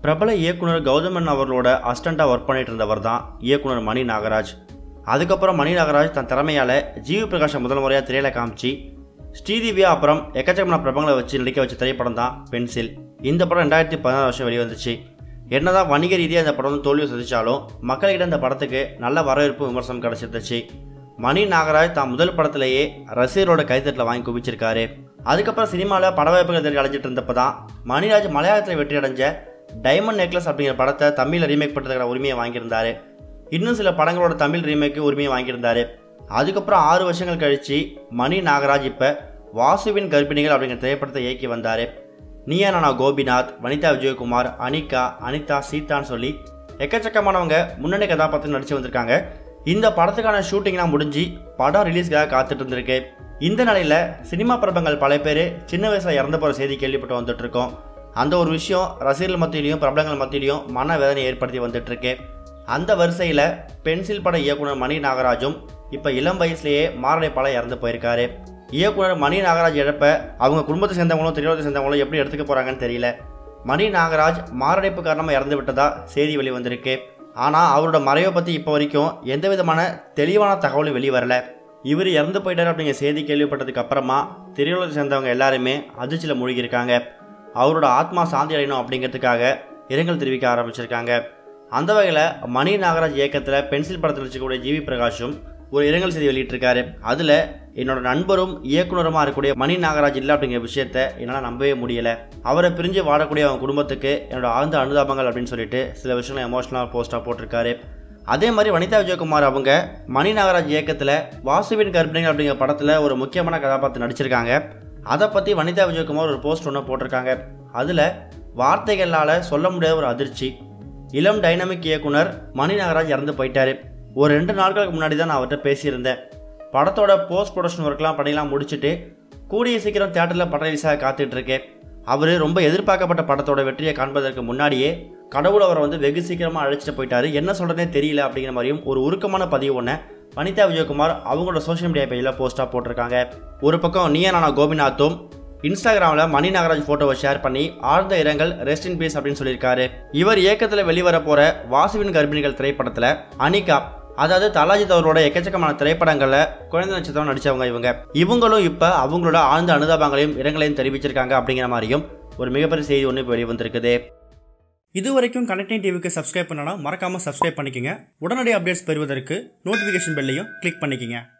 பிரபல இயக்குனர் கௌதமன் அவர்களோட அசிஸ்டண்ட்டாக ஒர்க் பண்ணிட்டு இருந்தவர் தான் இயக்குனர் மணி நாகராஜ் அதுக்கப்புறம் மணி நாகராஜ் தன் திறமையால் ஜிவி பிரகாஷை முதல் முறையாக திரையில காமிச்சு ஸ்ரீதிவ்யா அப்புறம் எக்கச்சக்கமான பிரபங்களை வச்சு நடிக்க வச்ச திரைப்படம் தான் பென்சில் இந்த படம் ரெண்டாயிரத்தி பதினாறு வருஷம் வெளிவந்துச்சு என்னதான் வணிக ரீதியாக இந்த படம் வந்து தோல்வி சந்திச்சாலும் மக்கள்கிட்ட இந்த படத்துக்கு நல்ல வரவேற்பு விமர்சனம் கிடைச்சிருந்துச்சு மணி நாகராஜ் தான் முதல் படத்திலேயே ரசிகரோட கைத்தட்டில் வாங்கி குவிச்சிருக்காரு அதுக்கப்புறம் சினிமாவில் படவாய்ப்புகள் தேடி அடைஞ்சிட்டு இருந்தப்போ தான் மணிராஜ் மலையாளத்தில் வெற்றி அடைஞ்ச டைமண்ட் நெக்லஸ் அப்படிங்கிற படத்தை தமிழில் ரீமேக் பண்ணுறதுக்கான உரிமையை வாங்கியிருந்தாரு இன்னும் சில படங்களோட தமிழ் ரீமேக்கு உரிமையை வாங்கியிருந்தாரு அதுக்கப்புறம் ஆறு வருஷங்கள் கழித்து மணி நாகராஜ் இப்போ வாசுவின் கர்ப்பிணிகள் அப்படிங்கிற திரைப்படத்தை இயக்கி வந்தார் நீயா நானா கோபிநாத் வனிதா விஜயகுமார் அனிகா அனிதா சீதான்னு சொல்லி எக்கச்சக்கமானவங்க முன்னணி கதாபாத்திரம் நடிச்சு வந்திருக்காங்க இந்த படத்துக்கான ஷூட்டிங்லாம் முடிஞ்சு படம் ரிலீஸ்க்காக காத்துட்டு இருந்திருக்கு இந்த நிலையில் சினிமா பிரபலங்கள் பல பேர் சின்ன வயசில் இறந்து போகிற செய்தி கேள்விப்பட்டு வந்துட்டு இருக்கோம் அந்த ஒரு விஷயம் ரசிகர்கள் மத்தியிலையும் பிரபலங்கள் மத்தியிலையும் மன வேதனை ஏற்படுத்தி வந்துட்டு இருக்கு அந்த வரிசையில் பென்சில் பட இயக்குனர் மணி நாகராஜும் இப்போ இளம் வயசுலேயே மாரடைப்பால இறந்து போயிருக்காரு இயக்குனர் மணி நாகராஜ் இழப்ப அவங்க குடும்பத்தை சேர்ந்தவங்களும் திரையுலகத்தை சேர்ந்தவங்களும் எப்படி எடுத்துக்க போகிறாங்கன்னு தெரியல மணி நாகராஜ் மாரடைப்பு காரணமாக இறந்து விட்டதா செய்தி வெளிவந்திருக்கு ஆனால் அவரோட மறைவை பற்றி இப்போ வரைக்கும் எந்த விதமான தெளிவான தகவலும் வெளியே வரல இவர் இறந்து போயிட்டார் அப்படிங்கிற செய்தி கேள்விப்பட்டதுக்கு அப்புறமா திரையுலகத்தை சேர்ந்தவங்க எல்லாருமே அதிர்ச்சியில் மூழ்கியிருக்காங்க அவரோட ஆத்மா சாந்தி அடையணும் அப்படிங்கிறதுக்காக இரங்கல் தெரிவிக்க ஆரம்பிச்சிருக்காங்க அந்த வகையில் மணி நாகராஜ் இயக்கத்தில் பென்சில் படத்தில் வச்சுக்கூடிய ஜிவி பிரகாஷும் ஒரு இரங்கல் செய்தி வெளியிட்டிருக்காரு அதில் என்னோட நண்பரும் இயக்குனருமா இருக்கக்கூடிய மணி நாகராஜ் இல்லை அப்படிங்கிற விஷயத்த என்னால் நம்பவே முடியலை அவரை பிரிஞ்சு வாழக்கூடிய அவங்க குடும்பத்துக்கு என்னோட ஆழ்ந்த அனுதாபங்கள் அப்படின்னு சொல்லிட்டு சில விஷயங்கள் எமோஷனலாக போஸ்ட்டாக போட்டிருக்காரு அதே மாதிரி வனிதா விஜயகுமார் அவங்க மணி நாகராஜ் இயக்கத்தில் வாசுவின் கர்ப்பிணிகள் அப்படிங்கிற படத்தில் ஒரு முக்கியமான கதாபாத்திரம் நடிச்சிருக்காங்க அதை பற்றி வனிதா விஜயகுமார் ஒரு போஸ்ட் ஒன்று போட்டிருக்காங்க அதில் வார்த்தைகளால் சொல்ல முடியாத ஒரு அதிர்ச்சி இளம் டைனமிக் இயக்குனர் மணி நாகராஜ் இறந்து போயிட்டாரு ஒரு ரெண்டு நாட்களுக்கு முன்னாடி தான் நான் அவர்கிட்ட பேசியிருந்தேன் படத்தோட போஸ்ட் ப்ரொடக்ஷன் ஒர்க்லாம் பண்ணிலாம் முடிச்சுட்டு கூடிய சீக்கிரம் தேட்டரில் பட ரிலீஸாக காத்துட்டு இருக்கேன் அவர் ரொம்ப எதிர்பார்க்கப்பட்ட படத்தோட வெற்றியை காண்பதற்கு முன்னாடியே கடவுள் அவரை வந்து வெகு சீக்கிரமாக அழைச்சிட்டு போயிட்டாரு என்ன சொல்கிறதே தெரியல அப்படிங்கிற மாதிரியும் ஒரு உருக்கமான பதிவு ஒன்று வனிதா விஜயகுமார் அவங்களோட சோஷியல் மீடியா பேஜில் போஸ்ட்டாக போட்டிருக்காங்க ஒரு பக்கம் நீயா நானா கோபிநாத்தும் இன்ஸ்டாகிராமில் மணி நாகராஜ் ஃபோட்டோவை ஷேர் பண்ணி ஆழ்ந்த இரங்கல் ரெஸ்ட் இன் பீஸ் அப்படின்னு சொல்லியிருக்காரு இவர் இயக்கத்தில் வெளிவர போகிற வாசுவின் கர்ப்பிணிகள் திரைப்படத்தில் அனிகா அதாவது தலாஜித் அவரோட எக்கச்சக்கமான திரைப்படங்களில் குழந்தை நட்சத்திரம் நடித்தவங்க இவங்க இவங்களும் இப்போ அவங்களோட ஆழ்ந்த அனுதாபங்களையும் இரங்கலையும் தெரிவிச்சிருக்காங்க அப்படிங்கிற மாதிரியும் ஒரு மிகப்பெரிய செய்தி ஒன்று இப்போ வெளிவந்திருக்குது இது வரைக்கும் கனெக்டிங் டிவிக்கு சப்ஸ்கிரைப் பண்ணனா மறக்காமல் சப்ஸ்கிரைப் பண்ணிக்கங்க உடனடி அப்டேட்ஸ் பெறுவதற்கு நோட்டிஃபிகேஷன் பெல்லையும் கிளிக் பண்ணிக்கங்க